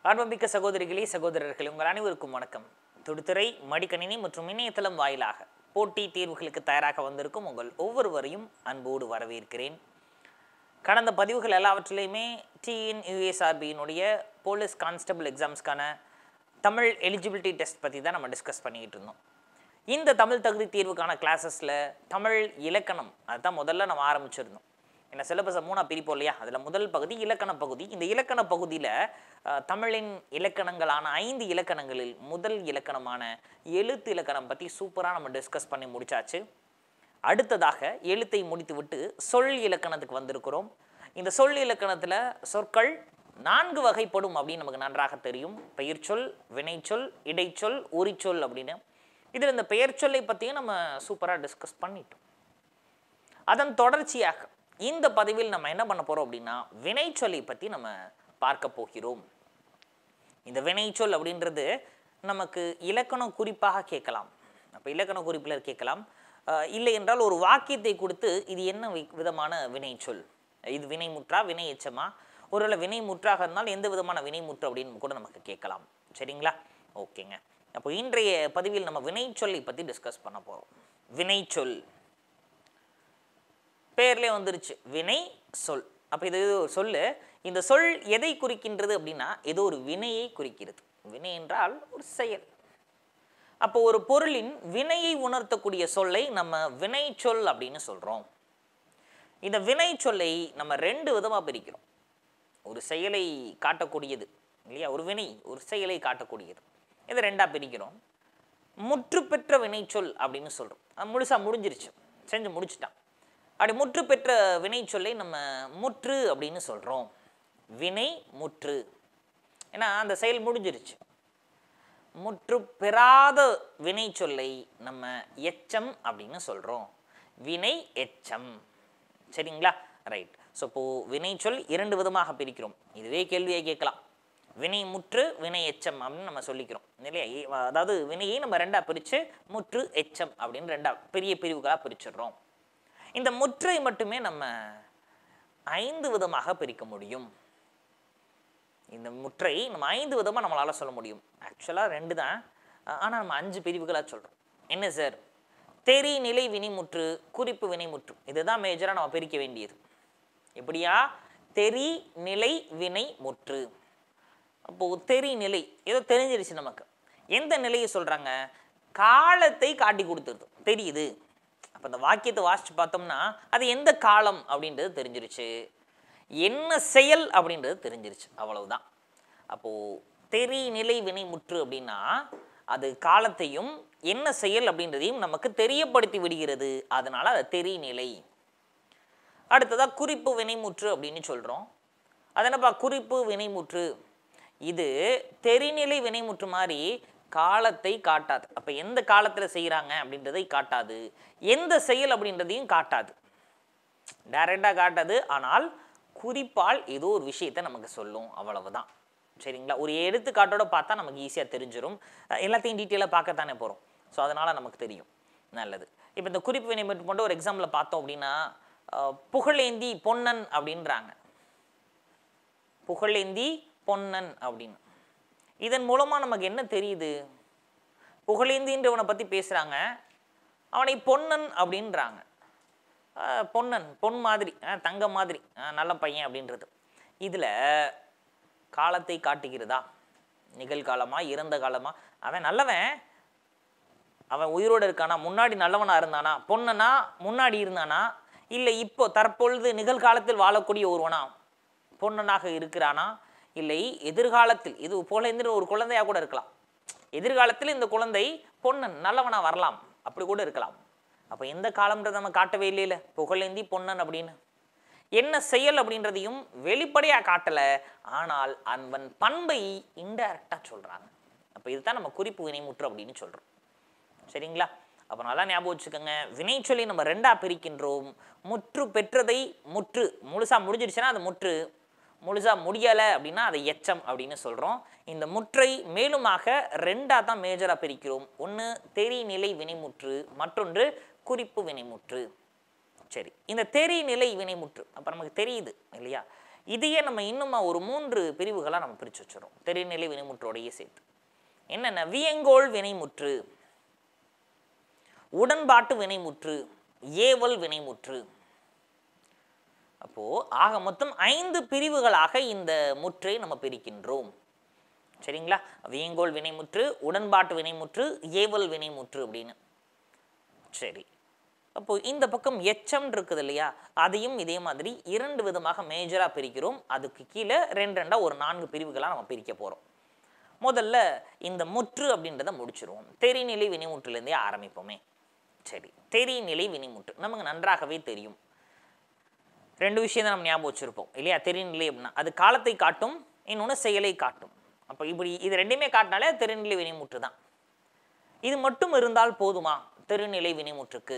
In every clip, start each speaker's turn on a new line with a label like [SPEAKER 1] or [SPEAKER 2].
[SPEAKER 1] ஆர்வமிக்க சகோதரிகளே சகோதரர்களே உங்கள் அனைவருக்கும் வணக்கம் தொடுத்துறை மடிக்கணினி மற்றும் இணையதளம் வாயிலாக போட்டி தேர்வுகளுக்கு தயாராக வந்திருக்கும் உங்கள் ஒவ்வொருவரையும் அன்போடு வரவேற்கிறேன் கடந்த பதிவுகள் எல்லாவற்றிலையுமே டிஎன் யூஎஸ்ஆர்பியினுடைய போலீஸ் கான்ஸ்டபிள் எக்ஸாம்ஸ்க்கான தமிழ் எலிஜிபிலிட்டி டெஸ்ட் பற்றி தான் நம்ம டிஸ்கஸ் பண்ணிக்கிட்டு இருந்தோம் இந்த தமிழ் தகுதி தேர்வுக்கான கிளாஸஸில் தமிழ் இலக்கணம் அதுதான் முதல்ல நம்ம ஆரம்பிச்சிருந்தோம் என்ன சிலபஸை மூணாக பிரிப்போம் இல்லையா அதில் முதல் பகுதி இலக்கண பகுதி இந்த இலக்கண பகுதியில் தமிழின் இலக்கணங்களான ஐந்து இலக்கணங்களில் முதல் இலக்கணமான எழுத்து இலக்கணம் பற்றி சூப்பராக நம்ம டிஸ்கஸ் பண்ணி முடிச்சாச்சு அடுத்ததாக எழுத்தை முடித்துவிட்டு சொல் இலக்கணத்துக்கு வந்திருக்கிறோம் இந்த சொல் இலக்கணத்தில் சொற்கள் நான்கு வகைப்படும் அப்படின்னு நமக்கு நன்றாக தெரியும் பெயர்ச்சொல் வினைச்சொல் இடைச்சொல் உரிச்சொல் அப்படின்னு இதில் இந்த பெயர்ச்சொல்லை பற்றியும் நம்ம சூப்பராக டிஸ்கஸ் பண்ணிட்டோம் அதன் தொடர்ச்சியாக இந்த பதிவில் நம்ம என்ன பண்ண போகிறோம் அப்படின்னா வினைச்சொல்லை பற்றி நம்ம பார்க்க போகிறோம் இந்த வினைச்சொல் அப்படின்றது நமக்கு இலக்கணம் குறிப்பாக கேட்கலாம் அப்போ இலக்கண குறிப்பில் கேட்கலாம் அஹ் இல்லை என்றால் ஒரு வாக்கியத்தை கொடுத்து இது என்ன வி- விதமான வினைச்சொல் இது வினைமுற்றா வினை எச்சமா ஒருவேளை வினைமுற்றாக இருந்தால் எந்த விதமான வினைமுற்று அப்படின்னு கூட நமக்கு கேட்கலாம் சரிங்களா ஓகேங்க அப்போ இன்றைய பதிவில் நம்ம வினைச்சொல்லை பற்றி டிஸ்கஸ் பண்ண போகிறோம் வினைச்சொல் பேர்லேயே வந்துருச்சு வினை சொல் அப்போ இது ஒரு சொல்லு இந்த சொல் எதை குறிக்கின்றது அப்படின்னா ஏதோ ஒரு வினையை குறிக்கிறது வினை என்றால் ஒரு செயல் அப்போ ஒரு பொருளின் வினையை உணர்த்தக்கூடிய சொல்லை நம்ம வினை சொல் அப்படின்னு சொல்கிறோம் இந்த வினை சொல்லை நம்ம ரெண்டு விதமாக பிரிக்கிறோம் ஒரு செயலை காட்டக்கூடியது இல்லையா ஒரு வினை ஒரு செயலை காட்டக்கூடியது இதை ரெண்டாக பிரிக்கிறோம் முற்று பெற்ற வினைச்சொல் அப்படின்னு சொல்கிறோம் அது முழுசாக முடிஞ்சிருச்சு செஞ்சு முடிச்சிட்டான் அப்படி முற்று பெற்ற வினைச்சொல்லை நம்ம முற்று அப்படின்னு சொல்கிறோம் வினை முற்று ஏன்னா அந்த செயல் முடிஞ்சிருச்சு முற்று பெறாத வினைச்சொல்லை நம்ம எச்சம் அப்படின்னு சொல்கிறோம் வினை எச்சம் சரிங்களா ரைட் ஸோ இப்போது வினைச்சொல் இரண்டு விதமாக பிரிக்கிறோம் இதுவே கேள்வியை கேட்கலாம் வினை முற்று வினை எச்சம் அப்படின்னு நம்ம சொல்லிக்கிறோம் இல்லையா இ- அதாவது வினையை நம்ம ரெண்டாக பிரித்து முற்று எச்சம் அப்படின்னு ரெண்டா பெரிய பிரிவுகளாக பிரிச்சிடுறோம் இந்த முற்றை மட்டுமே நம்ம ஐந்து விதமாக பிரிக்க முடியும் இந்த முற்றை நம்ம ஐந்து விதமாக நம்மளால் சொல்ல முடியும் ஆக்சுவலாக ரெண்டு தான் ஆனால் நம்ம அஞ்சு பிரிவுகளாக சொல்கிறோம் என்ன சார் தெரி நிலை வினைமுற்று குறிப்பு வினைமுற்று இதுதான் மேஜராக நம்ம பிரிக்க வேண்டியது எப்படியா தெரி நிலை வினை முற்று அப்போது தெரி நிலை ஏதோ தெரிஞ்சிருச்சு நமக்கு எந்த நிலையை சொல்கிறாங்க காலத்தை காட்டி கொடுத்துருது தெரியுது அப்போ இந்த வாக்கியத்தை வாசித்து பார்த்தோம்னா அது எந்த காலம் அப்படின்றது தெரிஞ்சிருச்சு என்ன செயல் அப்படின்றது தெரிஞ்சிருச்சு அவ்வளவுதான் அப்போது தெரி நிலை வினை முற்று அப்படின்னா அது காலத்தையும் என்ன செயல் அப்படின்றதையும் நமக்கு தெரியப்படுத்தி விடுகிறது அதனால அது தெரி நிலை அடுத்ததா குறிப்பு வினைமுற்று அப்படின்னு சொல்கிறோம் அது என்னப்பா குறிப்பு வினைமுற்று இது தெரிநிலை வினைமுற்று மாதிரி காலத்தை காட்டாது அப்போ எந்த காலத்தில் செய்கிறாங்க அப்படின்றதை காட்டாது எந்த செயல் அப்படின்றதையும் காட்டாது டைரெக்டாக காட்டாது ஆனால் குறிப்பால் ஏதோ ஒரு விஷயத்தை நமக்கு சொல்லும் அவ்வளவுதான் சரிங்களா ஒரு எடுத்துக்காட்டோட பார்த்தா நமக்கு ஈஸியாக தெரிஞ்சிடும் அஹ் எல்லாத்தையும் டீட்டெயிலாக பார்க்கத்தானே போகிறோம் ஸோ அதனால் நமக்கு தெரியும் நல்லது இப்போ இந்த குறிப்பு வினை மட்டும் கொண்டு ஒரு எக்ஸாம்பிள் பார்த்தோம் அப்படின்னா அஹ், புகழேந்தி பொன்னன் அப்படின்றாங்க புகழேந்தி பொன்னன் அப்படின்னு இதன் மூலமாக நமக்கு என்ன தெரியுது புகழேந்தின்றவனை பற்றி பேசுகிறாங்க அவனை பொன்னன் அப்படின்றாங்க ஆஹ் பொன்னன் பொன் மாதிரி ஆஹ் தங்க மாதிரி ஆஹ் நல்ல பையன் அப்படின்றது இதில் காலத்தை காட்டுகிறதா நிகழ்காலமா இறந்த காலமா அவன் நல்லவன் அவன் உயிரோடு இருக்கானா முன்னாடி நல்லவனா இருந்தானா பொன்னனா முன்னாடி இருந்தானா இல்லை இப்போ தற்பொழுது நிகழ்காலத்தில் வாழக்கூடிய ஒருவனா பொன்னனாக இருக்கிறானா இல்லை எதிர்காலத்தில் இது போலேந்திர ஒரு குழந்தையா கூட இருக்கலாம் எதிர்காலத்தில் இந்த குழந்தை பொன்னன் நல்லவனா வரலாம் அப்படி கூட இருக்கலாம் அப்போ எந்த காலம்ன்றதை நம்ம காட்டவே இல்லையில புகழேந்தி பொன்னன் அப்படின்னு என்ன செயல் அப்படின்றதையும் வெளிப்படையாக காட்டலை ஆனால் அவன் பண்பை இன்டைரக்டாக சொல்கிறாங்க அப்போ இதுதான் நம்ம குறிப்பு வினைமுற்று அப்படின்னு சொல்கிறோம் சரிங்களா அப்போ நல்லா ஞாபகம் வச்சுக்கோங்க வினைச்சொல்லி நம்ம ரெண்டாக பிரிக்கின்றோம் முற்று பெற்றதை முற்று முழுசாக முடிஞ்சிருச்சுன்னா அது முற்று முழுசாக முடியலை அப்படின்னா அதை எச்சம் அப்படின்னு சொல்கிறோம் இந்த முற்றை மேலுமாக ரெண்டாக தான் மேஜராக பிரிக்கிறோம் ஒன்று தெரிநிலை வினைமுற்று மற்றொன்று குறிப்பு வினைமுற்று சரி இந்த தெரி நிலை வினைமுற்று அப்போ நமக்கு தெரியுது இல்லையா இதையே நம்ம இன்னுமா ஒரு மூன்று பிரிவுகளாக நம்ம பிரித்து வச்சுறோம் தெரிநிலை வினைமுற்றோடையே சேர்த்து என்னென்ன வியங்கோள் வினைமுற்று உடன்பாட்டு வினைமுற்று ஏவல் வினைமுற்று அப்போ ஆக மொத்தம் ஐந்து பிரிவுகளாக இந்த முற்றை நம்ம பிரிக்கின்றோம் சரிங்களா வியங்கோள் வினைமுற்று உடன்பாட்டு வினைமுற்று ஏவல் வினைமுற்று அப்படின்னு சரி அப்போ இந்த பக்கம் எச்சம் இருக்குது இல்லையா அதையும் இதே மாதிரி இரண்டு விதமாக மேஜராக பிரிக்கிறோம் அதுக்கு கீழே ரெண்டு ரெண்டா ஒரு நான்கு பிரிவுகளாக நம்ம பிரிக்க போகிறோம் முதல்ல இந்த முற்று அப்படின்றத முடிச்சிருவோம் தெரிநிலை வினைமுற்றுலேருந்தே ஆரம்பிப்போமே சரி தெரிநிலை வினைமுற்று நமக்கு நன்றாகவே தெரியும் ரெண்டு விஷயம் தான் நம்ம ஞாபகம் வச்சுருப்போம் இல்லையா தெரிநிலை அப்படின்னா அது காலத்தை காட்டும் இன்னொன்று செயலை காட்டும் அப்போ இப்படி இது ரெண்டையுமே காட்டினாலே தெரிநிலை வினைமுற்று தான் இது மட்டும் இருந்தால் போதுமா தெருநிலை வினைமுற்றுக்கு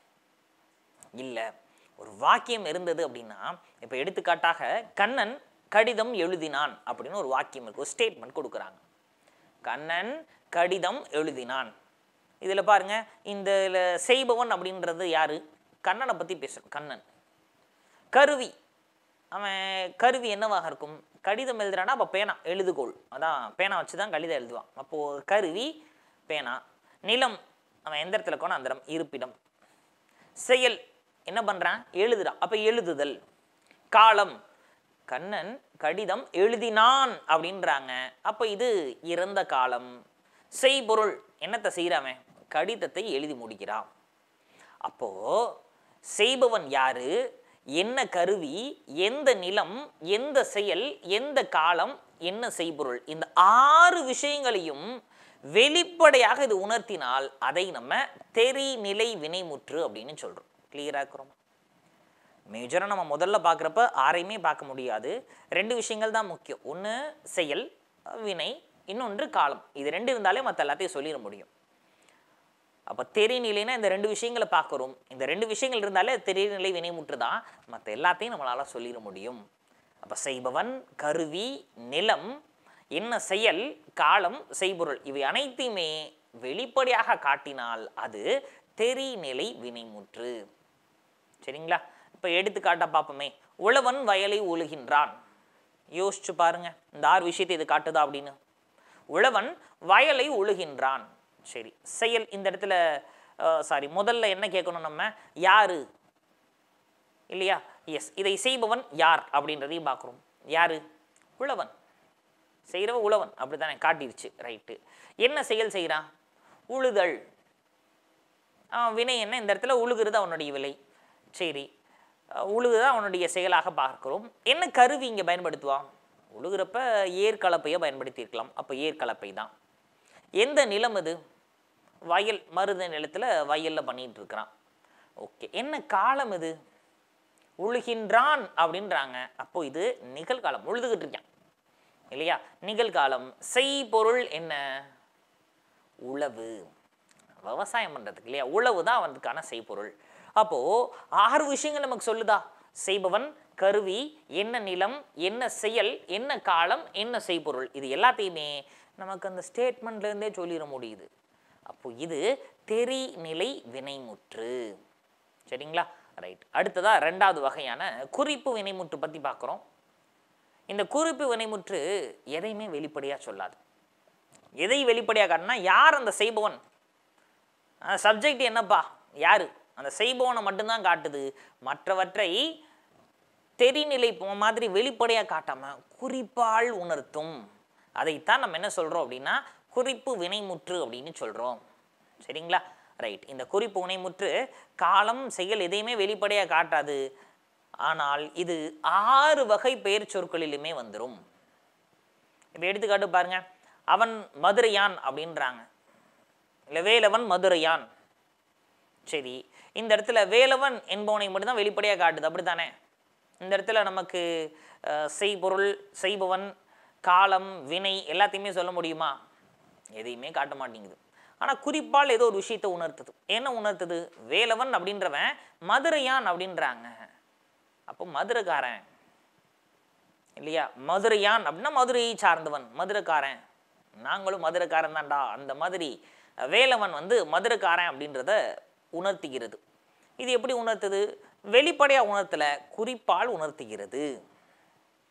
[SPEAKER 1] இல்லை ஒரு வாக்கியம் இருந்தது அப்படின்னா இப்போ எடுத்துக்காட்டாக கண்ணன் கடிதம் எழுதினான் அப்படின்னு ஒரு வாக்கியம் இருக்கு ஒரு ஸ்டேட்மெண்ட் கொடுக்குறாங்க கண்ணன் கடிதம் எழுதினான் இதில் பாருங்க இந்த இதுல செய்பவன் அப்படின்றது யாரு கண்ணனை பற்றி பேசுகிறோம் கண்ணன் கருவி அவன் கருவி என்னவாக இருக்கும் கடிதம் எழுதுறானா அப்போ பேனா எழுதுகோள் அதான் பேனா வச்சு தான் கடிதம் எழுதுவான் அப்போது கருவி பேனா நிலம் அவன் எந்த இடத்துல இருக்கணும் அந்த இடம் இருப்பிடம் செயல் என்ன பண்ணுறான் எழுதுறான் அப்போ எழுதுதல் காலம் கண்ணன் கடிதம் எழுதினான் அப்படின்றாங்க அப்போ இது இறந்த காலம் செய்பொருள் என்னத்தை செய்கிறாவன் கடிதத்தை எழுதி முடிக்கிறான் அப்போ செய்பவன் யாரு என்ன கருவி எந்த நிலம் எந்த செயல் எந்த காலம் என்ன செய்பொருள் இந்த ஆறு விஷயங்களையும் வெளிப்படையாக இது உணர்த்தினால் அதை நம்ம தெரிநிலை வினைமுற்று அப்படின்னு சொல்றோம் கிளியரா இருக்கிறோம் மேஜராக நம்ம முதல்ல பார்க்குறப்ப ஆரையுமே பார்க்க முடியாது ரெண்டு விஷயங்கள் தான் முக்கியம் ஒன்று செயல் வினை இன்னொன்று காலம் இது ரெண்டு இருந்தாலே மற்ற எல்லாத்தையும் சொல்லிட முடியும் அப்போ தெரிநிலைனா இந்த ரெண்டு விஷயங்களை பார்க்குறோம் இந்த ரெண்டு விஷயங்கள் இருந்தாலே தெரிநிலை வினைமுற்று தான் மற்ற எல்லாத்தையும் நம்மளால் சொல்லிட முடியும் அப்போ செய்பவன் கருவி நிலம் என்ன செயல் காலம் செய்பொருள் இவை அனைத்தையுமே வெளிப்படையாக காட்டினால் அது தெரிநிலை வினைமுற்று சரிங்களா இப்போ எடுத்துக்காட்டா பார்ப்போமே உழவன் வயலை உழுகின்றான் யோசிச்சு பாருங்க இந்த ஆறு விஷயத்தை இது காட்டுதா அப்படின்னு உழவன் வயலை உழுகின்றான் சரி செயல் இந்த இடத்துல சாரி முதல்ல என்ன கேட்கணும் நம்ம யாரு இல்லையா எஸ் இதை செய்பவன் யார் அப்படின்றதையும் பார்க்குறோம் யாரு உழவன் செய்கிறவ உழவன் அப்படித்தானே காட்டிருச்சு ரைட்டு என்ன செயல் செய்கிறான் உழுதல் ஆ, வினை என்ன இந்த இடத்துல உழுகிறது அவனுடைய விலை சரி அஹ், உழுகுதான் அவனுடைய செயலாக பார்க்கிறோம் என்ன கருவி இங்கே பயன்படுத்துவான் உழுகிறப்ப ஏற்கலப்பையை பயன்படுத்தியிருக்கலாம் அப்போ ஏற்கலப்பை தான் எந்த நிலம் இது வயல் மருத நிலத்தில் வயலில் பண்ணிட்டு இருக்கிறான் ஓகே என்ன காலம் இது உழுகின்றான் அப்படின்றாங்க அப்போ இது நிகழ்காலம் உழுதுகிட்டு இருக்கான் இல்லையா நிகழ்காலம் செய்பொருள் என்ன உழவு விவசாயம் பண்ணுறதுக்கு இல்லையா உழவு தான் அவனுக்கான செய்பொருள் அப்போது ஆறு விஷயங்கள் நமக்கு சொல்லுதா செய்பவன் கருவி என்ன நிலம் என்ன செயல் என்ன காலம் என்ன செய்பொருள் இது எல்லாத்தையுமே நமக்கு அந்த ஸ்டேட்மெண்ட்லேருந்தே சொல்லிட முடியுது அப்போ இது தெரிநிலை வினைமுற்று சரிங்களா ரைட் அடுத்ததா ரெண்டாவது வகையான குறிப்பு வினைமுற்று பற்றி பார்க்குறோம் இந்த குறிப்பு வினைமுற்று எதையுமே வெளிப்படையாக சொல்லாது எதை வெளிப்படையாக காட்டினா யார் அந்த செய்பவன் சப்ஜெக்ட் என்னப்பா யாரு அந்த செய்பவனை மட்டும்தான் காட்டுது மற்றவற்றை தெரிநிலை போ- மாதிரி வெளிப்படையாக காட்டாம குறிப்பால் உணர்த்தும் அதைத்தான் நம்ம என்ன சொல்றோம் அப்படின்னா குறிப்பு வினைமுற்று அப்படின்னு சொல்றோம் சரிங்களா ரைட் இந்த குறிப்பு வினைமுற்று காலம் செயல் எதையுமே வெளிப்படையாக காட்டாது ஆனால் இது ஆறு வகை பெயர் சொற்களிலுமே வந்துடும் இப்போ எடுத்துக்காட்டு பாருங்க அவன் மதுரையான் அப்படின்றாங்க இல்லை வேலவன் மதுரையான் சரி இந்த இடத்துல வேலவன் என்பவனை மட்டும்தான் வெளிப்படையாக காட்டுது அப்படித்தானே இந்த இடத்துல நமக்கு அஹ், செய்பொருள் செய்பவன் காலம் வினை எல்லாத்தையுமே சொல்ல முடியுமா எதையுமே காட்ட மாட்டேங்குது ஆனால் குறிப்பால் ஏதோ ஒரு விஷயத்தை உணர்த்துது என்ன உணர்த்துது வேலவன் அப்படின்றவன் மதுரையான் அப்படின்றாங்க அப்போ மதுரைக்காரன் இல்லையா மதுரையான் அப்படின்னா மதுரையை சார்ந்தவன் மதுரைக்காரன் நாங்களும் மதுரைக்காரன் தான்டா அந்த மாதிரி அஹ், வேலவன் வந்து மதுரைக்காரன் அப்படின்றத உணர்த்துகிறது இது எப்படி உணர்த்துது வெளிப்படையாக உணர்த்தல குறிப்பால் உணர்த்துகிறது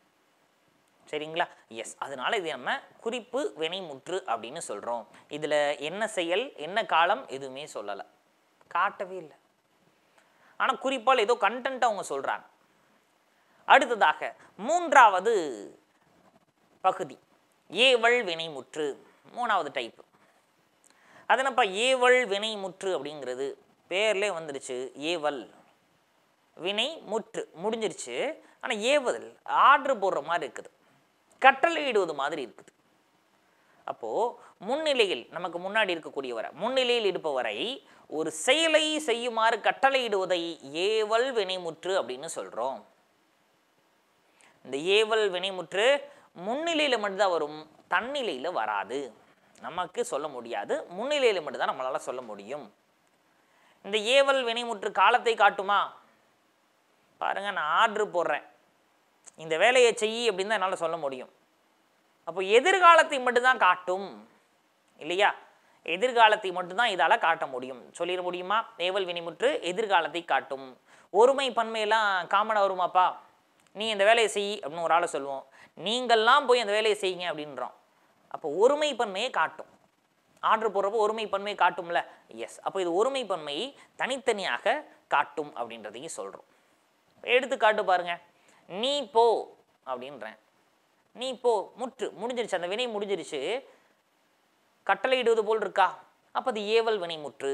[SPEAKER 1] சரிங்களா எஸ் அதனால இது நம்ம குறிப்பு வினைமுற்று அப்படின்னு சொல்கிறோம் இதில் என்ன செயல் என்ன காலம் எதுவுமே சொல்லலை காட்டவே இல்லை ஆனால் குறிப்பால் ஏதோ கண்டென்ட் அவங்க சொல்கிறாங்க அடுத்ததாக மூன்றாவது பகுதி ஏவல் வினைமுற்று மூணாவது டைப் அது என்னப்பா ஏவல் வினைமுற்று அப்படிங்கிறது பேர்லே வந்துடுச்சு ஏவல் வினை முற்று முடிஞ்சிருச்சு ஆனால் ஏவுதல் ஆர்டர் போடுற மாதிரி இருக்குது கட்டளையிடுவது மாதிரி இருக்குது அப்போது முன்னிலையில் நமக்கு முன்னாடி இருக்கக்கூடியவரை முன்னிலையில் இருப்பவரை ஒரு செயலை செய்யுமாறு கட்டளையிடுவதை ஏவல் வினைமுற்று அப்படின்னு சொல்கிறோம் இந்த ஏவல் வினைமுற்று முன்னிலையில் மட்டும்தான் வரும் தன்னிலையில் வராது நமக்கு சொல்ல முடியாது முன்னிலையில் மட்டும்தான் நம்மளால் சொல்ல முடியும் இந்த ஏவல் வினைமுற்று காலத்தை காட்டுமா பாருங்க நான் ஆர்டர் போடுறேன் இந்த வேலையை செய் அப்படின்னு தான் என்னால் சொல்ல முடியும் அப்போ எதிர்காலத்தை மட்டும்தான் காட்டும் இல்லையா எதிர்காலத்தை மட்டும்தான் இதால் காட்ட முடியும் சொல்லிட முடியுமா ஏவல் வினைமுற்று எதிர்காலத்தை காட்டும் ஒருமை பன்மையெல்லாம் காமனாக வருமாப்பா நீ இந்த வேலையை செய் அப்படின்னு ஒரு ஆளை சொல்லுவோம் நீங்கள்லாம் போய் அந்த வேலையை செய்யுங்க அப்படின்றோம் அப்போ ஒருமை பன்மையை காட்டும் ஆர்டர் போடுறப்போ ஒருமை பன்மையை காட்டும்ல எஸ் அப்போ இது ஒருமை பன்மையை தனித்தனியாக காட்டும் அப்படின்றதையும் சொல்கிறோம் எடுத்துக்காட்டு பாருங்க நீ போ அப்படின்றேன் நீ போ முற்று முடிஞ்சிருச்சு அந்த வினை முடிஞ்சிருச்சு கட்டளையிடுவது போல் இருக்கா அப்போ அது ஏவல் வினை முற்று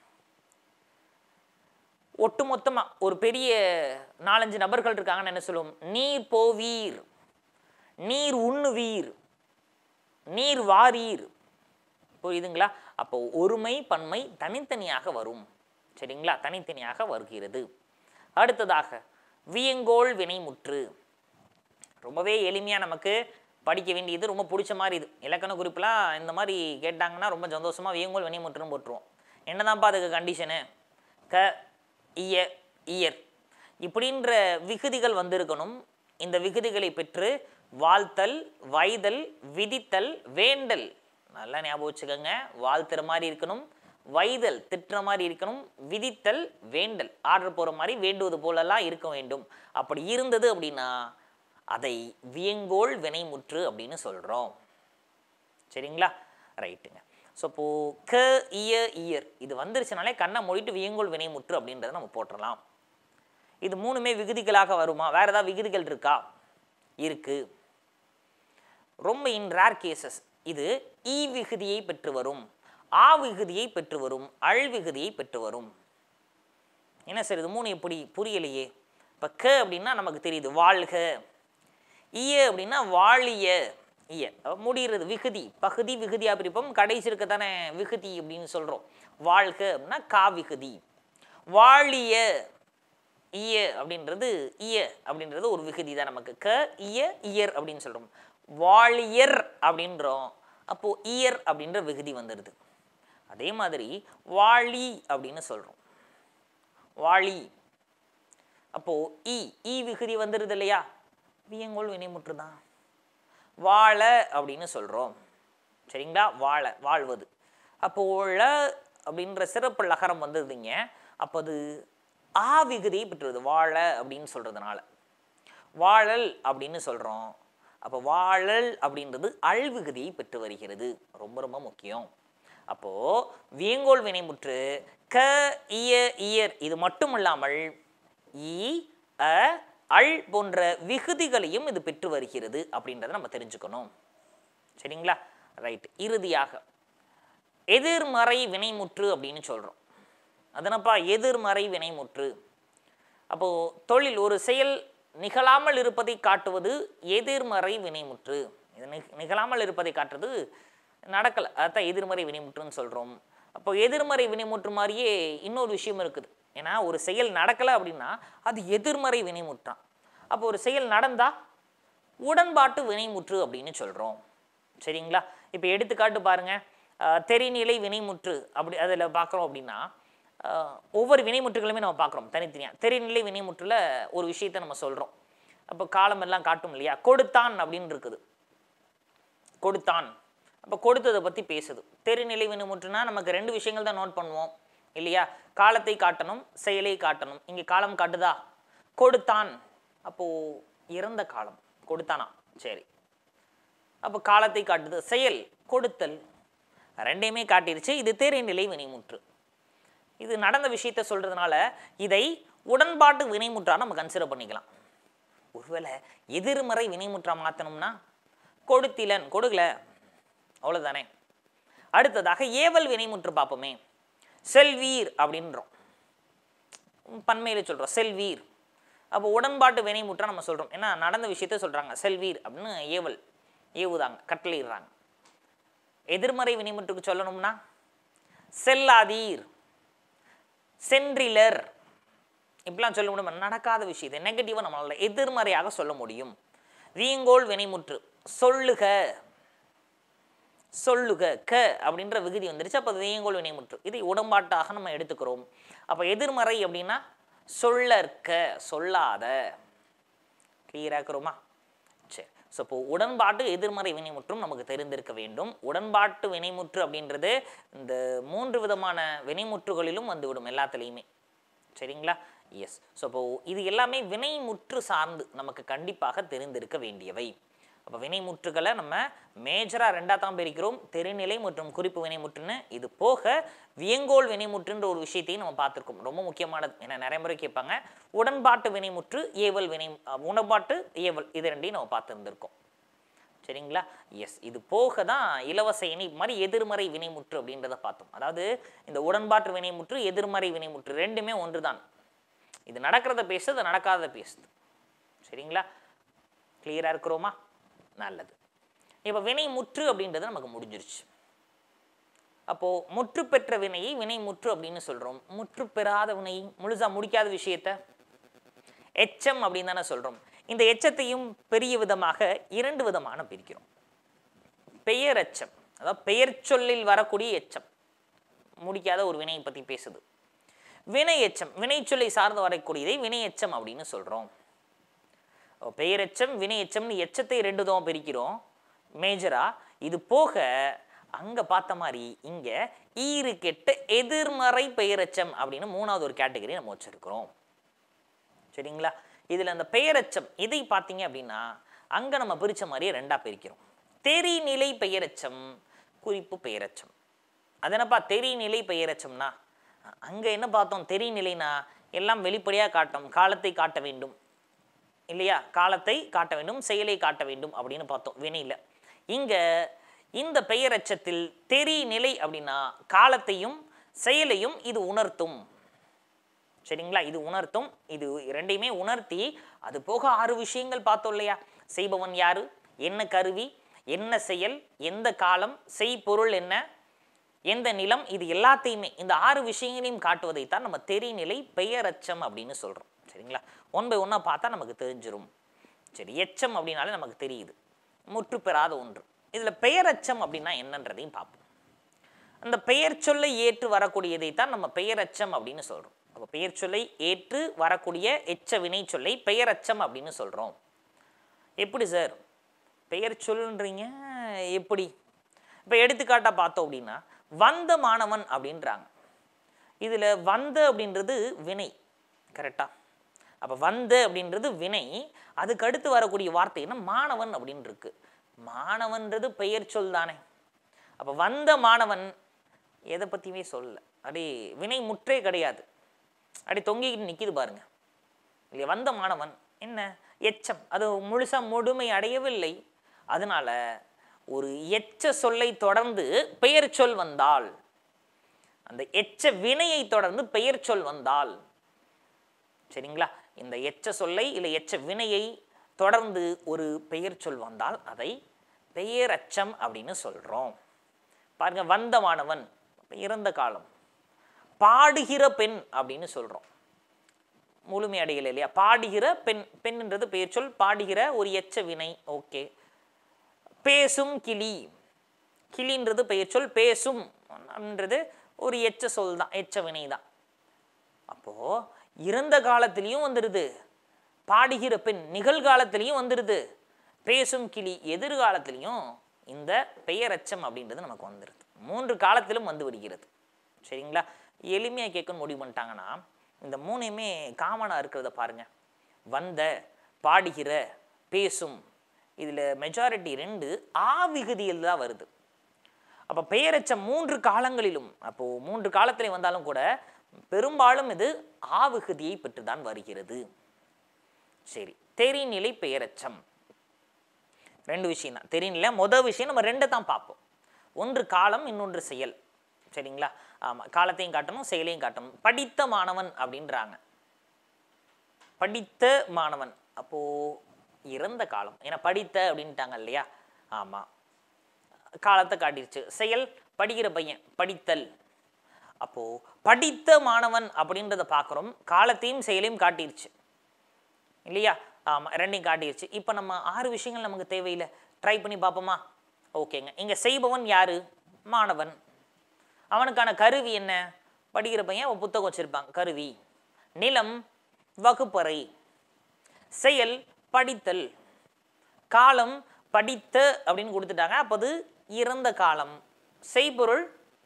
[SPEAKER 1] ஒட்டுமொத்தமா ஒரு பெரிய நாலஞ்சு நபர்கள் இருக்காங்கன்னு என்ன சொல்லுவோம் நீர் போவீர் நீர் உண்ணுவீர் நீர் வாரீர் புரியுதுங்களா அப்போ ஒருமை பன்மை தனித்தனியாக வரும் சரிங்களா தனித்தனியாக வருகிறது அடுத்ததாக வியங்கோள் வினைமுற்று ரொம்பவே எளிமையாக நமக்கு படிக்க வேண்டியது ரொம்ப பிடிச்ச மாதிரி இது இலக்கண குறிப்புலாம் இந்த மாதிரி கேட்டாங்கன்னா ரொம்ப சந்தோஷமாக வியங்கோள் வினைமுற்றுன்னு போட்டுருவோம் என்னதான்ப்பா அதுக்கு கண்டிஷனு க இய இயர் இப்படின்ற விகுதிகள் வந்திருக்கணும் இந்த விகுதிகளை பெற்று வாழ்த்தல் வைதல் விதித்தல் வேண்டல் நல்லா ஞாபகம் வச்சுக்கோங்க வாழ்த்துற மாதிரி இருக்கணும் வைதல் திட்டுற மாதிரி இருக்கணும் விதித்தல் வேண்டல் ஆர்டர் போகிற மாதிரி வேண்டுவது போலெல்லாம் இருக்க வேண்டும் அப்படி இருந்தது அப்படின்னா அதை வியங்கோள் வினைமுற்று அப்படின்னு சொல்கிறோம் சரிங்களா ரைட்டுங்க ஸோ இப்போது க இய இயர் இது வந்துருச்சுனாலே கண்ணை மூடிட்டு வியங்கோள் வினைமுற்று அப்படின்றத நம்ம போட்டுடலாம் இது மூணுமே விகுதிகளாக வருமா வேற ஏதாவது விகுதிகள் இருக்கா இருக்கு ரொம்ப இன் ரேர் கேசஸ் இது ஈ விகுதியை பெற்று வரும் ஆ விகுதியை பெற்று வரும் அள் விகுதியை பெற்று வரும் என்ன சார் இது மூணு எப்படி புரியலையே இப்போ க அப்படின்னா நமக்கு தெரியுது வாழ்க இய அப்படின்னா வாழிய இய அப்ப முடிகிறது விகுதி பகுதி விகுதியா பிரிப்போம் கடைசி இருக்க தானே விகுதி அப்படின்னு சொல்கிறோம் வாழ்க அப்படின்னா கா விகுதி வாழிய இய அப்படின்றது இய அப்படின்றது ஒரு விகுதி தான் நமக்கு க இய இயர் அப்படின்னு சொல்கிறோம் வாழியர் அப்படின்றோம் அப்போ இயர் அப்படின்ற விகுதி வந்துடுது அதே மாதிரி வாழி அப்படின்னு சொல்கிறோம் வாழி அப்போ ஈ ஈ விகுதி வந்துடுது இல்லையா வியங்கோல் வினைமுற்று தான் வாழ அப்படின்னு சொல்கிறோம் சரிங்களா வாழ வாழ்வது அப்போ ழ அப்படின்ற சிறப்பு லகரம் வந்ததுங்க அப்போ அது ஆ விகுதியை பெற்றுவது வாழ அப்படின்னு சொல்கிறதுனால வாழல் அப்படின்னு சொல்கிறோம் அப்போ வாழல் அப்படின்றது அள் விகுதியை பெற்று வருகிறது ரொம்ப ரொம்ப முக்கியம் அப்போது வியங்கோல் வினைமுற்று க இய இயர் இது மட்டும் இல்லாமல் ஈ அ அள் போன்ற விகுதிகளையும் இது பெற்று வருகிறது அப்படின்றத நம்ம தெரிஞ்சுக்கணும் சரிங்களா ரைட் இறுதியாக எதிர்மறை வினைமுற்று அப்படின்னு சொல்கிறோம் அதனப்பா எதிர்மறை வினைமுற்று அப்போது தொழில் ஒரு செயல் நிகழாமல் இருப்பதை காட்டுவது எதிர்மறை வினைமுற்று இது நிக- நிகழாமல் இருப்பதை காட்டுறது நடக்கலை அதான் எதிர்மறை வினைமுற்றுன்னு சொல்கிறோம் அப்போ எதிர்மறை வினைமுற்று மாதிரியே இன்னொரு விஷயம் இருக்குது ஏன்னா ஒரு செயல் நடக்கலை அப்படின்னா அது எதிர்மறை வினைமுற்றான் அப்போ ஒரு செயல் நடந்தா உடன்பாட்டு வினைமுற்று அப்படின்னு சொல்கிறோம் சரிங்களா இப்போ எடுத்துக்காட்டு பாருங்க அஹ், தெரிநிலை வினைமுற்று அப்படி அதில் பார்க்குறோம் அப்படின்னா அஹ், ஒவ்வொரு வினைமுற்றுகளுமே நம்ம பார்க்குறோம் தனித்தனியாக தெரிநிலை வினைமுற்றுல ஒரு விஷயத்தை நம்ம சொல்கிறோம் அப்போ காலம் எல்லாம் காட்டும் இல்லையா கொடுத்தான் அப்படின்னு இருக்குது கொடுத்தான் அப்போ கொடுத்ததை பற்றி பேசுது தெரிநிலை வினைமுற்றுனா நமக்கு ரெண்டு விஷயங்கள் தான் நோட் பண்ணுவோம் இல்லையா காலத்தை காட்டணும் செயலை காட்டணும் இங்கே காலம் காட்டுதா கொடுத்தான் அப்போது இறந்த காலம் கொடுத்தானா சரி அப்போ காலத்தை காட்டுது செயல் கொடுத்தல் ரெண்டையுமே காட்டிருச்சு இது தேரைநிலை வினைமுற்று இது நடந்த விஷயத்த சொல்றதுனால இதை உடன்பாட்டு வினைமுற்றா நம்ம கன்சிடர் பண்ணிக்கலாம் ஒருவேளை எதிர்மறை வினைமுற்றா மாற்றணும்னா கொடுத்திலன் கொடுக்கல அவ்வளவுதானே அடுத்ததாக ஏவல் வினைமுற்று பார்ப்போமே செல்வீர் அப்படின்றோம் பன்மையில் சொல்கிறோம் செல்வீர் அப்போ உடன்பாட்டு வினைமுற்றா நம்ம சொல்கிறோம் ஏன்னா நடந்த விஷயத்த சொல்கிறாங்க செல்வீர் அப்படின்னு ஏவல் ஏவுதாங்க கட்டளையிடுறாங்க எதிர்மறை வினைமுற்றுக்கு சொல்லணும்னா செல்லாதீர் சென்றிலர் இப்படிலாம் சொல்ல முடியும் நடக்காத விஷயத்தை நெகட்டிவாக நம்மளால எதிர்மறையாக சொல்ல முடியும் வீங்கோல் வினைமுற்று சொல்லுக சொல்லுக க அப்படின்ற விகுதி வந்துருச்சு அப்போ அது வீங்கோல் வினைமுற்று இதை உடன்பாட்டாக நம்ம எடுத்துக்கிறோம் அப்போ எதிர்மறை அப்படின்னா சொல்லற்க சொல்லாத கிளியராக்குறோமா சரி ஸோ இப்போ உடன்பாட்டு எதிர்மறை வினைமுற்றும் நமக்கு தெரிந்திருக்க வேண்டும் உடன்பாட்டு வினைமுற்று அப்படின்றது இந்த மூன்று விதமான வினைமுற்றுகளிலும் வந்துவிடும் எல்லாத்துலேயுமே சரிங்களா எஸ் ஸோ இப்போ இது எல்லாமே வினைமுற்று சார்ந்து நமக்கு கண்டிப்பாக தெரிந்திருக்க வேண்டியவை அப்போ வினைமுற்றுகளை நம்ம மேஜராக ரெண்டாக தான் பிரிக்கிறோம் தெரிநிலை மற்றும் குறிப்பு வினைமுற்றுன்னு இது போக வியங்கோல் வினைமுற்றுன்ற ஒரு விஷயத்தையும் நம்ம பார்த்துருக்கோம் ரொம்ப முக்கியமானது ஏன்னா நிறைய முறை கேட்பாங்க உடன்பாட்டு வினைமுற்று ஏவல் வினை அஹ், உடன்பாட்டு ஏவல் இது ரெண்டையும் நம்ம பார்த்துருந்துருக்கோம் சரிங்களா எஸ் இது போக தான் இலவச இணை மாதிரி எதிர்மறை வினைமுற்று அப்படின்றத பார்த்தோம் அதாவது இந்த உடன்பாட்டு வினைமுற்று எதிர்மறை வினைமுற்று ரெண்டுமே ஒன்று தான் இது நடக்கிறத பேசுது அது நடக்காதத பேசுது சரிங்களா கிளியராக இருக்கிறோமா நல்லது இப்போ வினை முற்று அப்படின்றது நமக்கு முடிஞ்சிருச்சு அப்போ முற்று பெற்ற வினையை வினை முற்று அப்படின்னு சொல்றோம் முற்று பெறாத வினை முழுசா முடிக்காத விஷயத்த எச்சம் அப்படின்னு தானே சொல்றோம் இந்த எச்சத்தையும் பெரிய விதமாக இரண்டு விதமான பிரிக்கிறோம் பெயர் எச்சம் அதாவது பெயர் சொல்லில் வரக்கூடிய எச்சம் முடிக்காத ஒரு வினையை பத்தி பேசுது வினை எச்சம் வினை சொல்லை சார்ந்து வரக்கூடியதை வினை எச்சம் அப்படின்னு சொல்றோம் அப்ப பெயரெச்சம் வினை எச்சம்னு எச்சத்தை ரெண்டு தான் பிரிக்கிறோம் மேஜரா இது போக அங்க பார்த்த மாதிரி இங்க ஈறு கெட்ட எதிர்மறை பெயரெச்சம் அப்படின்னு மூணாவது ஒரு கேட்டகரி நம்ம வச்சிருக்கிறோம் சரிங்களா இதுல அந்த பெயரெச்சம் இதை பார்த்தீங்க அப்படின்னா அங்க நம்ம பிரிச்ச மாதிரியே ரெண்டா பிரிக்கிறோம் தெரிநிலை பெயரெச்சம் குறிப்பு பெயரெச்சம் அது என்னப்பா தெரிநிலை பெயரெச்சம்னா அங்க என்ன பார்த்தோம் தெரிநிலைனா எல்லாம் வெளிப்படையாக காட்டும் காலத்தை காட்ட வேண்டும் இல்லையா காலத்தை காட்ட வேண்டும் செயலை காட்ட வேண்டும் அப்படின்னு பார்த்தோம் வினையில் இங்க இந்த பெயரச்சத்தில் தெரிநிலை அப்படின்னா காலத்தையும் செயலையும் இது உணர்த்தும் சரிங்களா இது உணர்த்தும் இது ரெண்டையுமே உணர்த்தி அது போக ஆறு விஷயங்கள் பார்த்தோம் இல்லையா செய்பவன் யாரு என்ன கருவி என்ன செயல் எந்த காலம் செய்பொருள் என்ன எந்த நிலம் இது எல்லாத்தையுமே இந்த ஆறு விஷயங்களையும் காட்டுவதைத்தான் நம்ம தெரிநிலை பெயரச்சம் அப்படின்னு சொல்றோம் சரிங்களா ஒன் பை ஒன்னாக பார்த்தா நமக்கு தெரிஞ்சிரும் சரி எச்சம் அப்படின்னாலே நமக்கு தெரியுது முற்று பெறாத ஒன்று இதுல பெயரச்சம் அப்படின்னா என்னன்றதையும் பார்ப்போம் அந்த பெயர் சொல்லை ஏற்று வரக்கூடியதைத்தான் நம்ம பெயரச்சம் அப்படின்னு சொல்றோம் அப்போ பெயர் சொல்லை ஏற்று வரக்கூடிய எச்ச வினை சொல்லை பெயரச்சம் அப்படின்னு சொல்றோம் எப்படி சார் பெயர் சொல்ன்றீங்க எப்படி இப்போ எடுத்துக்காட்டா பார்த்தோம் அப்படின்னா வந்த மாணவன் அப்படின்றாங்க இதுல வந்த அப்படின்றது வினை கரெக்டா அப்ப வந்த அப்படின்றது வினை அதுக்கு அடுத்து வரக்கூடிய வார்த்தை என்ன மாணவன் அப்படின்னு இருக்கு மாணவன்றது பெயர் சொல் தானே அப்ப வந்த மாணவன் எதை பத்தியுமே சொல்லல அடி வினை முற்றே கிடையாது அடி தொங்கிக்கிட்டு நிக்குது பாருங்க இல்லையா வந்த மாணவன் என்ன எச்சம் அது முழுசா முழுமை அடையவில்லை அதனால ஒரு எச்ச சொல்லை தொடர்ந்து பெயர் சொல் வந்தால் அந்த எச்ச வினையை தொடர்ந்து பெயர் சொல் வந்தால் சரிங்களா இந்த எச்ச சொல்லை இல்லை எச்ச வினையை தொடர்ந்து ஒரு பெயர் சொல் வந்தால் அதை பெயரச்சம் அப்படின்னு சொல்றோம் பாருங்க வந்தமானவன் இறந்த காலம் பாடுகிற பெண் அப்படின்னு சொல்றோம் முழுமை அடையலை இல்லையா பாடுகிற பெண் பெண்ன்றது பெயர் சொல் பாடுகிற ஒரு எச்ச வினை ஓகே பேசும் கிளி கிளின்றது பெயர் சொல் பேசும் அப்படின்றது ஒரு எச்ச சொல் தான் எச்ச வினை தான் அப்போ இறந்த காலத்திலையும் வந்துடுது பாடுகிற பெண் நிகழ்காலத்திலையும் வந்துடுது பேசும் கிளி எதிர்காலத்திலையும் இந்த பெயரச்சம் அப்படின்றது நமக்கு வந்துடுது மூன்று காலத்திலும் வந்து விடுகிறது சரிங்களா எளிமையாக கேட்கணும்னு முடிவு பண்ணிட்டாங்கன்னா இந்த மூணையுமே காமனாக இருக்கிறத பாருங்க வந்த பாடுகிற பேசும் இதில் மெஜாரிட்டி ரெண்டு ஆ விகுதியில் தான் வருது அப்போ பெயரெச்சம் மூன்று காலங்களிலும் அப்போது மூன்று காலத்திலே வந்தாலும் கூட பெரும்பாலும் இது ஆ விகுதியை பெற்று தான் வருகிறது சரி தெரிநிலை பெயரெச்சம் ரெண்டு விஷயம் தான் தெரிநிலை மொதல் விஷயம் நம்ம ரெண்டை தான் பார்ப்போம் ஒன்று காலம் இன்னொன்று செயல் சரிங்களா ஆமாம் காலத்தையும் காட்டணும் செயலையும் காட்டணும் படித்த மாணவன் அப்படின்றாங்க படித்த மாணவன் அப்போ இறந்த காலம் ஏன்னா படித்த அப்படின்ட்டாங்க இல்லையா ஆமாம் காலத்தை காட்டிருச்சு செயல் படிக்கிற பையன் படித்தல் அப்போ படித்த மாணவன் அப்படின்றத பார்க்குறோம் காலத்தையும் செயலையும் காட்டிருச்சு இல்லையா ஆமாம் ரெண்டையும் காட்டிருச்சு இப்போ நம்ம ஆறு விஷயங்கள் நமக்கு தேவையில்லை ட்ரை பண்ணி பார்ப்போமா ஓகேங்க இங்கே செய்பவன் யாரு மாணவன் அவனுக்கான கருவி என்ன படிக்கிற பையன் அவன் புத்தகம் வச்சுருப்பான் கருவி நிலம் வகுப்பறை செயல் படித்தல் காலம் படித்த அப்படின்னு கொடுத்துட்டாங்க அப்போ அது இறந்த காலம் செய்பொருள்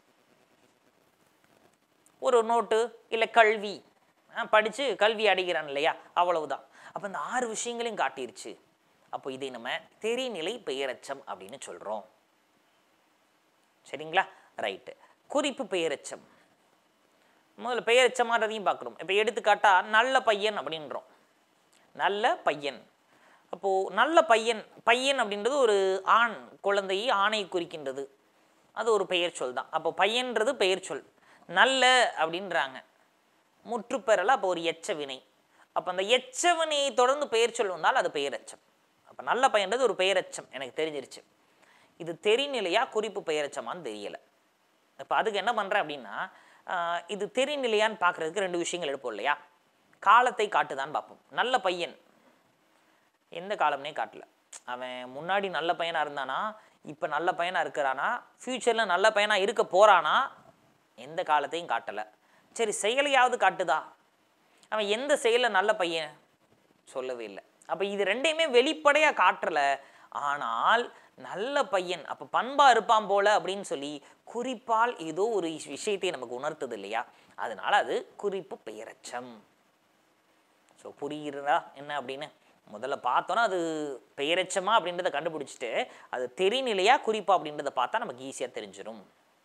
[SPEAKER 1] ஒரு நோட்டு இல்லை கல்வி படித்து கல்வி அடைகிறான் இல்லையா அவ்வளவுதான் அப்போ இந்த ஆறு விஷயங்களையும் காட்டிருச்சு அப்போ இதை நம்ம தெரிநிலை பெயரச்சம் அப்படின்னு சொல்கிறோம் சரிங்களா ரைட்டு குறிப்பு பெயரச்சம் முதல்ல பெயரச்சமானதையும் பார்க்குறோம் இப்போ எடுத்துக்காட்டா நல்ல பையன் அப்படின்றோம் நல்ல பையன் அப்போது நல்ல பையன் பையன் அப்படின்றது ஒரு ஆண் குழந்தையை ஆணை குறிக்கின்றது அது ஒரு பெயர் சொல் தான் அப்போ பையன்றது பெயர் சொல் நல்ல அப்படின்றாங்க முற்றுப்பெறல அப்போ ஒரு எச்ச வினை அப்போ அந்த எச்ச வினையை தொடர்ந்து பெயர் சொல் வந்தால் அது பெயரச்சம் அப்போ நல்ல பையன்றது ஒரு பெயரச்சம் எனக்கு தெரிஞ்சிருச்சு இது தெரிநிலையா குறிப்பு பெயரச்சமான்னு தெரியலை இப்போ அதுக்கு என்ன பண்ணுறேன் அப்படின்னா ஆஹ் இது தெரிநிலையான்னு பார்க்குறதுக்கு ரெண்டு விஷயங்கள் எடுப்போம் இல்லையா காலத்தை காட்டுதான்னு பார்ப்போம் நல்ல பையன் எந்த காலம்னே காட்டல அவன் முன்னாடி நல்ல பையனாக இருந்தானா இப்போ நல்ல பையனாக இருக்கிறானா ஃப்யூச்சரில் நல்ல பையனாக இருக்க போகிறானா எந்த காலத்தையும் காட்டலை சரி செயலையாவது காட்டுதா அவன் எந்த செயலில் நல்ல பையன் சொல்லவே இல்லை அப்போ இது ரெண்டையுமே வெளிப்படையாக காட்டலை ஆனால் நல்ல பையன் அப்போ பண்பா இருப்பான் போல அப்படின்னு சொல்லி குறிப்பால் ஏதோ ஒரு விஷயத்தை நமக்கு உணர்த்துது இல்லையா அதனால அது குறிப்பு பெயரச்சம் ஸோ புரிகிறதா என்ன அப்படின்னு முதல்ல பார்த்தோன்னா அது பெயரச்சமா அப்படின்றத கண்டுபிடிச்சிட்டு அது தெரிநிலையா குறிப்பா அப்படின்றத பார்த்தா நமக்கு ஈஸியாக தெரிஞ்சிடும்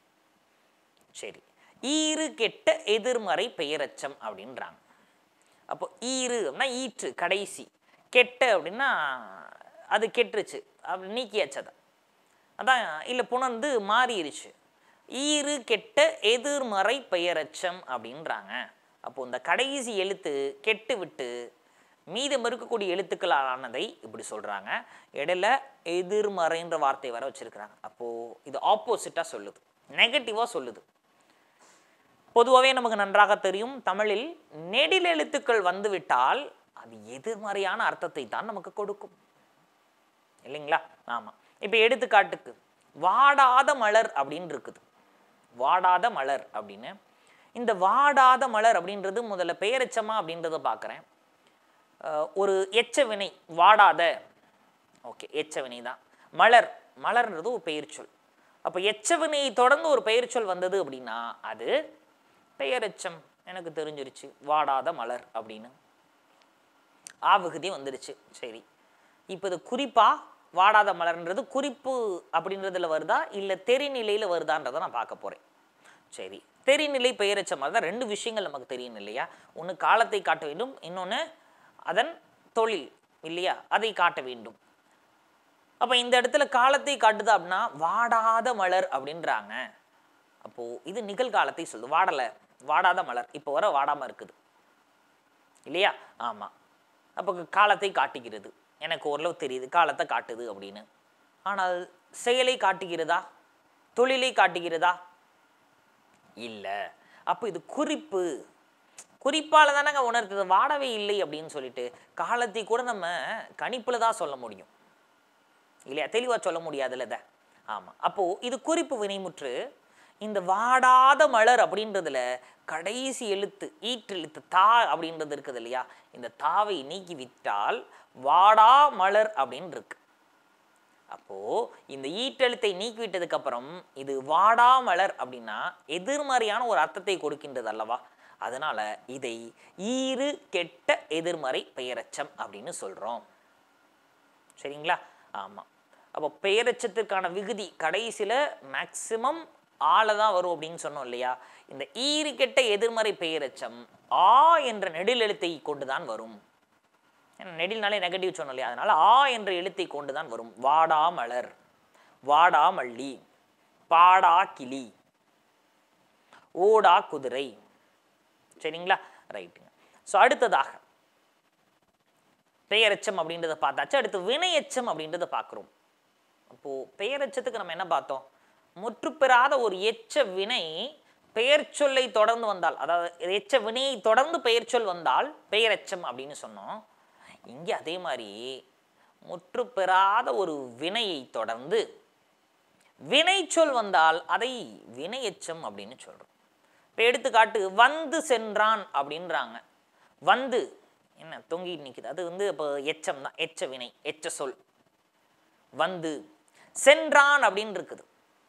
[SPEAKER 1] சரி ஈறு கெட்ட எதிர்மறை பெயரச்சம் அப்படின்றாங்க அப்போ ஈறு அப்படின்னா ஈற்று கடைசி கெட்ட அப்படின்னா அது கெட்டுருச்சு அப்படி நீக்கியாச்சு அதை அதான் இல்லை புணர்ந்து மாறிடுச்சு ஈறு கெட்ட எதிர்மறை பெயரச்சம் அப்படின்றாங்க அப்போ இந்த கடைசி எழுத்து கெட்டு விட்டு மீதம் இருக்கக்கூடிய எழுத்துக்களானதை இப்படி சொல்கிறாங்க இடையில எதிர்மறைன்ற வார்த்தை வர வச்சிருக்கிறாங்க அப்போது இது ஆப்போசிட்டாக சொல்லுது நெகட்டிவாக சொல்லுது பொதுவாகவே நமக்கு நன்றாக தெரியும் தமிழில் நெடில் எழுத்துக்கள் வந்துவிட்டால் அது எதிர்மறையான அர்த்தத்தை தான் நமக்கு கொடுக்கும் இல்லைங்களா ஆமாம் இப்போ எடுத்துக்காட்டுக்கு வாடாத மலர் அப்படின்னு இருக்குது வாடாத மலர் அப்படின்னு இந்த வாடாத மலர் அப்படின்றது முதல்ல பெயரெச்சமா அப்படின்றத பார்க்குறேன் ஒரு எச்ச வினை வாடாத ஓகே எச்ச வினை தான் மலர் மலர்ன்றது ஒரு பெயர் சொல் அப்போ எச்ச வினையை தொடர்ந்து ஒரு பெயர் சொல் வந்தது அப்படின்னா அது பெயரெச்சம் எனக்கு தெரிஞ்சிருச்சு வாடாத மலர் அப்படின்னு ஆவுகுதி வந்துருச்சு சரி இப்போ இது குறிப்பா வாடாத மலர்ன்றது குறிப்பு அப்படின்றதுல வருதா இல்லை தெரிநிலையில் வருதான்றதை நான் பார்க்க போகிறேன் சரி தெரிநிலை பெயரச்ச மாதிரி தான் ரெண்டு விஷயங்கள் நமக்கு தெரியும் இல்லையா ஒன்று காலத்தை காட்ட வேண்டும் இன்னொன்று அதன் தொழில் இல்லையா அதை காட்ட வேண்டும் அப்போ இந்த இடத்துல காலத்தை காட்டுது அப்படின்னா வாடாத மலர் அப்படின்றாங்க அப்போது இது நிகழ்காலத்தை சொல்லுது வாடலை வாடாத மலர் இப்போ வர வாடாமல் இருக்குது இல்லையா ஆமாம் அப்போ காலத்தை காட்டுகிறது எனக்கு ஓரளவு தெரியுது காலத்தை காட்டுது அப்படின்னு ஆனால் செயலை காட்டுகிறதா தொழிலை காட்டுகிறதா இல்லை அப்போ இது குறிப்பு குறிப்பால் தானங்க உணர்த்துது வாடவே இல்லை அப்படின்னு சொல்லிட்டு காலத்தை கூட நம்ம கணிப்பில் தான் சொல்ல முடியும் இல்லையா தெளிவாக சொல்ல முடியாதுல்ல இதை ஆமாம் அப்போது இது குறிப்பு வினைமுற்று இந்த வாடாத மலர் அப்படின்றதுல கடைசி எழுத்து ஈற்றெழுத்து தா அப்படின்றது இருக்குது இல்லையா இந்த தாவை நீக்கி விட்டால் வாடா மலர் அப்படின்னு இருக்கு அப்போ இந்த ஈட்டெழுத்தை நீக்கிவிட்டதுக்கு அப்புறம் இது வாடா மலர் அப்படின்னா எதிர்மறையான ஒரு அர்த்தத்தை கொடுக்கின்றது அல்லவா அதனால இதை ஈறு கெட்ட எதிர்மறை பெயரச்சம் அப்படின்னு சொல்றோம் சரிங்களா ஆமாம் அப்போ பெயரெச்சத்திற்கான விகுதி கடைசியில் மேக்சிமம் ஆளை தான் வரும் அப்படின்னு சொன்னோம் இல்லையா இந்த ஈறுகெட்ட எதிர்மறை பெயரெச்சம் ஆ என்ற நெடில் எழுத்தை கொண்டு தான் வரும் ஏன்னா நெடில்னாலே நெகட்டிவ் சொன்னோம் இல்லையா அதனால ஆ என்ற எழுத்தை கொண்டு தான் வரும் வாடா மலர் வாடா மல்லி பாடா கிளி ஓடா குதிரை சரிங்களா ரைட்டுங்க ஸோ அடுத்ததாக பெயரெச்சம் அப்படின்றத பார்த்தாச்சு அடுத்து வினையெச்சம் அப்படின்றத பார்க்குறோம் அப்போது பெயரெச்சத்துக்கு நம்ம என்ன பார்த்தோம் முற்றுப்பெறாத ஒரு எச்ச வினை பெயர் சொல்லை தொடர்ந்து வந்தால் அதாவது எச்ச வினையை தொடர்ந்து பெயர் சொல் வந்தால் பெயரெச்சம் அப்படின்னு சொன்னோம் இங்கே அதே மாதிரி முற்றுப்பெறாத ஒரு வினையை தொடர்ந்து வினைச்சொல் வந்தால் அதை வினையெச்சம் அப்படின்னு சொல்கிறோம் இப்போ எடுத்துக்காட்டு வந்து சென்றான் அப்படின்றாங்க வந்து என்ன தொங்கிட்டு நிற்குது அது வந்து இப்போ எச்சம் தான் எச்ச வினை எச்ச சொல் வந்து சென்றான் அப்படின்னு இருக்குது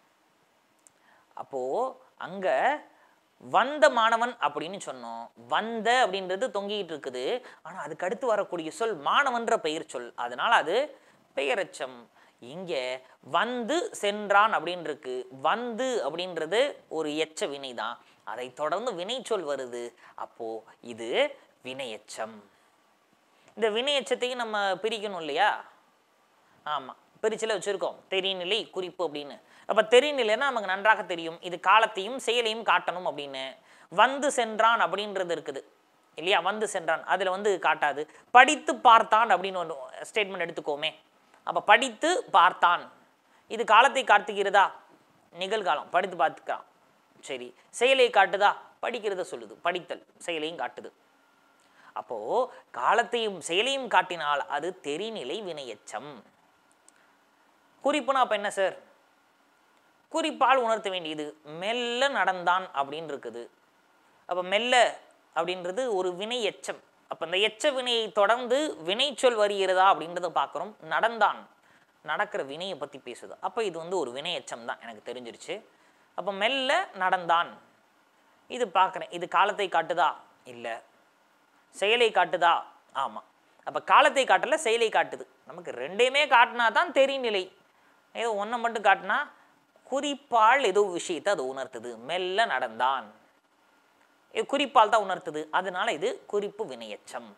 [SPEAKER 1] அப்போ அங்க வந்த மாணவன் அப்படின்னு சொன்னோம் வந்த அப்படின்றது தொங்கிட்டு இருக்குது ஆனா அதுக்கு அடுத்து வரக்கூடிய சொல் மாணவன்ற பெயர் சொல் அதனால அது பெயரெச்சம் இங்க வந்து சென்றான் அப்படின்னு இருக்கு வந்து அப்படின்றது ஒரு எச்ச வினை தான் அதை தொடர்ந்து வினைச்சொல் வருது அப்போ இது வினையெச்சம் இந்த வினையெச்சத்தையும் நம்ம பிரிக்கணும் இல்லையா ஆமாம் பிரிச்சில் வச்சுருக்கோம் தெரிநிலை குறிப்பு அப்படின்னு அப்போ தெரிநிலைன்னா நமக்கு நன்றாக தெரியும் இது காலத்தையும் செயலையும் காட்டணும் அப்படின்னு வந்து சென்றான் அப்படின்றது இருக்குது இல்லையா வந்து சென்றான் அதில் வந்து காட்டாது படித்து பார்த்தான் அப்படின்னு ஒன்று ஸ்டேட்மெண்ட் எடுத்துக்கோமே அப்போ படித்து பார்த்தான் இது காலத்தை காட்டுகிறதா நிகழ்காலம் படித்து பார்த்துக்கிறான் சரி செயலை காட்டுதா படிக்கிறத சொல்லுது படித்தல் செயலையும் காட்டுது அப்போ காலத்தையும் செயலையும் காட்டினால் அது தெரிநிலை வினையெச்சம் குறிப்புனா அப்போ என்ன சார் குறிப்பால் உணர்த்த வேண்டியது மெல்ல நடந்தான் அப்படின்னு இருக்குது அப்போ மெல்ல அப்படின்றது ஒரு வினை எச்சம் அப்போ இந்த எச்ச வினையை தொடர்ந்து வினைச்சொல் வருகிறதா அப்படின்றத பார்க்குறோம் நடந்தான் நடக்கிற வினையை பற்றி பேசுது அப்போ இது வந்து ஒரு வினை எச்சம் தான் எனக்கு தெரிஞ்சிருச்சு அப்போ மெல்ல நடந்தான் இது பார்க்குறேன் இது காலத்தை காட்டுதா இல்லை செயலை காட்டுதா ஆமாம் அப்போ காலத்தை காட்டல செயலை காட்டுது நமக்கு ரெண்டையுமே காட்டினா தான் தெரிநிலை ஏதோ ஒன்றை மட்டும் காட்டினா குறிப்பால் ஏதோ விஷயத்தை அது உணர்த்துது மெல்ல நடந்தான் இது குறிப்பால் தான் உணர்த்துது அதனால இது குறிப்பு வினையச்சம்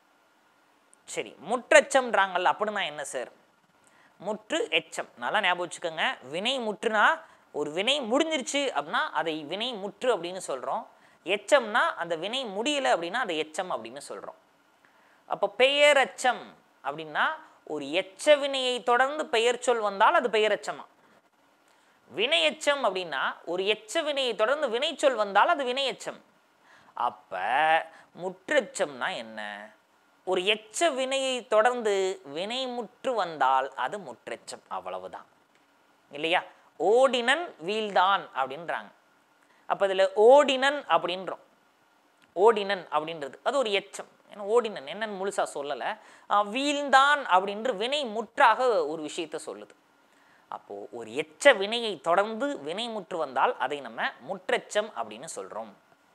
[SPEAKER 1] சரி முற்றச்சம்ன்றாங்கல்ல அப்படின்னா என்ன சார் முற்று எச்சம் நல்லா ஞாபகம் வச்சுக்கோங்க வினை முற்றுனா ஒரு வினை முடிஞ்சிருச்சு அப்படின்னா அதை வினை முற்று அப்படின்னு சொல்கிறோம் எச்சம்னா அந்த வினை முடியல அப்படின்னா அதை எச்சம் அப்படின்னு சொல்கிறோம் அப்போ பெயரச்சம் அப்படின்னா ஒரு எச்ச வினையை தொடர்ந்து பெயர் சொல் வந்தால் அது பெயரச்சமா வினையச்சம் அப்படின்னா ஒரு எச்ச வினையை தொடர்ந்து வினைச்சொல் வந்தால் அது வினையச்சம் அப்ப முற்றெச்சம்னா என்ன ஒரு எச்ச வினையை தொடர்ந்து வினைமுற்று வந்தால் அது முற்றெச்சம் அவ்வளவுதான் இல்லையா ஓடினன் வீழ்தான் அப்படின்றாங்க அப்போ இதில் ஓடினன் அப்படின்றோம் ஓடினன் அப்படின்றது அது ஒரு எச்சம் ஏன்னா ஓடினன் என்னன்னு முழுசா சொல்லலை ஆஹ் வீழ்ந்தான் அப்படின்ற வினை முற்றாக ஒரு விஷயத்தை சொல்லுது அப்போது ஒரு எச்ச வினையை தொடர்ந்து வினை முற்று வந்தால் அதை நம்ம முற்றெச்சம் அப்படின்னு சொல்கிறோம்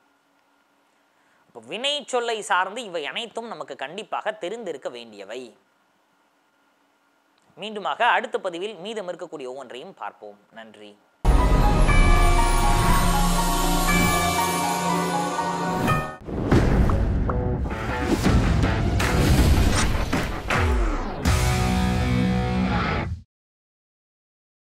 [SPEAKER 1] இப்போ வினை சொல்லை சார்ந்து இவை அனைத்தும் நமக்கு கண்டிப்பாக தெரிந்திருக்க வேண்டியவை மீண்டுமாக அடுத்த பதிவில் மீதம் இருக்கக்கூடிய ஒவ்வொன்றையும் பார்ப்போம் நன்றி